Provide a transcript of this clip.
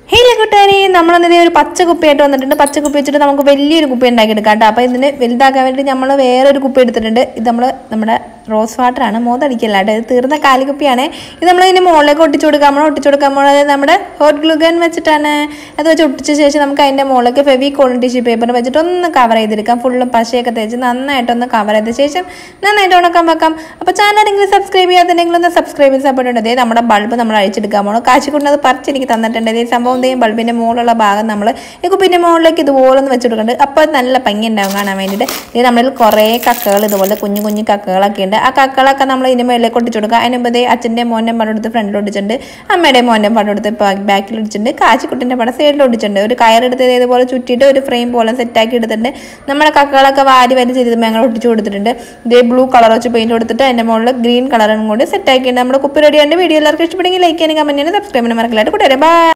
ഹേല കൂട്ടുകാരി നമ്മളെന്നത് ഒരു പച്ച കുപ്പിയായിട്ട് വന്നിട്ടുണ്ട് പച്ച കുപ്പി വെച്ചിട്ട് നമുക്ക് വലിയൊരു കുപ്പി ഉണ്ടാക്കി എടുക്കാം കേട്ടോ അപ്പോൾ ഇതിന് വലുതാക്കാൻ വേണ്ടി നമ്മൾ വേറൊരു കുപ്പി എടുത്തിട്ടുണ്ട് ഇത് നമ്മൾ നമ്മുടെ റോസ് വാട്ടറാണ് മോതടിക്കല്ല കേട്ടോ ഇത് തീർന്ന കാലിക്കുപ്പിയാണ് ഇത് നമ്മൾ ഇതിന് മുകളിലേക്ക് ഒട്ടിച്ചു കൊടുക്കാൻ നമ്മൾ ഒട്ടിച്ചു കൊടുക്കാൻ പോകുന്നത് നമ്മുടെ ഹോട്ട് ഗ്ലൂഗൻ വെച്ചിട്ടാണ് അത് വെച്ച് ഒട്ടിച്ച ശേഷം നമുക്ക് അതിൻ്റെ മുകളിലേക്ക് ഫെവി കോളൻ ടിഷ്യൂ പേപ്പർ വെച്ചിട്ട് ഒന്ന് കവർ ചെയ്തെടുക്കാം ഫുള്ളും പശയൊക്കെ തേച്ച് നന്നായിട്ടൊന്ന് കവർ ചെയ്ത ശേഷം നന്നായിട്ട് ഉണക്കാൻ വെക്കാം അപ്പോൾ ചാനൽ ആരെങ്കിലും സബ്സ്ക്രൈബ് ചെയ്യാത്തുണ്ടെങ്കിൽ ഒന്ന് സബ്സ്ക്രൈബ് ചെയ്ത് സപ്പോർട്ട് ഉണ്ട് അതേ നമ്മുടെ ബൾബ് നമ്മൾ അഴിച്ചെടുക്കാൻ പോകണം കാശിക്കൊണ്ട് അത് പറിച്ച് എനിക്ക് തന്നിട്ടുണ്ട് ഇതേ സംഭവം ദേ ബൾബിൻ്റെ മുകളിലുള്ള ഭാഗം നമ്മൾ ഈ കുപ്പിൻ്റെ മുകളിലേക്ക് ഇതുപോലെ ഒന്ന് വെച്ച് കൊടുക്കുന്നുണ്ട് അപ്പോൾ അത് നല്ല ഭംഗി ഉണ്ടാവും കാണാൻ വേണ്ടിയിട്ട് ഇത് നമ്മളിൽ കുറേ കക്കകൾ ഇതുപോലെ കുഞ്ഞു കുഞ്ഞു കക്കകളൊക്കെ ഉണ്ട് ആ കക്കകളൊക്കെ നമ്മൾ ഇതിൻ്റെ മുകളിലേക്ക് ഒട്ടിച്ചു കൊടുക്കുക അതിന് മുമ്പ് ദേ അച്ഛൻ്റെ മോൻ്റെ പടം എടുത്ത് ഫ്രണ്ടിൽ ഒട്ടിച്ചിട്ടുണ്ട് അമ്മയുടെ മോൻ്റെ പടം എടുത്ത് ബാക്കിൽ ഒടിച്ചിട്ടുണ്ട് കാച്ചിക്കുട്ടിൻ്റെ പടം സൈഡിൽ ഒട്ടിച്ചിട്ടുണ്ട് ഒരു കയറെടുത്ത് ഇതുപോലെ ചുറ്റിയിട്ട് ഒരു ഫ്രെയിം പോലെ സെറ്റാക്കി എടുത്തിട്ടുണ്ട് നമ്മുടെ കക്കകളൊക്കെ വാരി വരി ചെയ്ത് ഞങ്ങൾ ഒട്ടിച്ചു കൊടുത്തിട്ടുണ്ട് ഇതേ ബ്ലൂ കളർ വെച്ച് പെയിന്റ് കൊടുത്തിട്ട് അതിൻ്റെ മുകളിൽ ഗ്രീൻ കളറും കൂടി സെറ്റാക്കിയിട്ടുണ്ട് നമ്മുടെ കുപ്പി റെഡിയാണ് വീഡിയോ എല്ലാവർക്കും ഇഷ്ടപ്പെടുമെങ്കിൽ ലൈക്ക് ചെയ്യാനും കമൻറ്റ് ചെയ്യാനും സബ്സ്ക്രൈബ് ചെയ്യാനും മറക്കില്ലായിട്ട് കൂട്ടുകാരെ ബൈ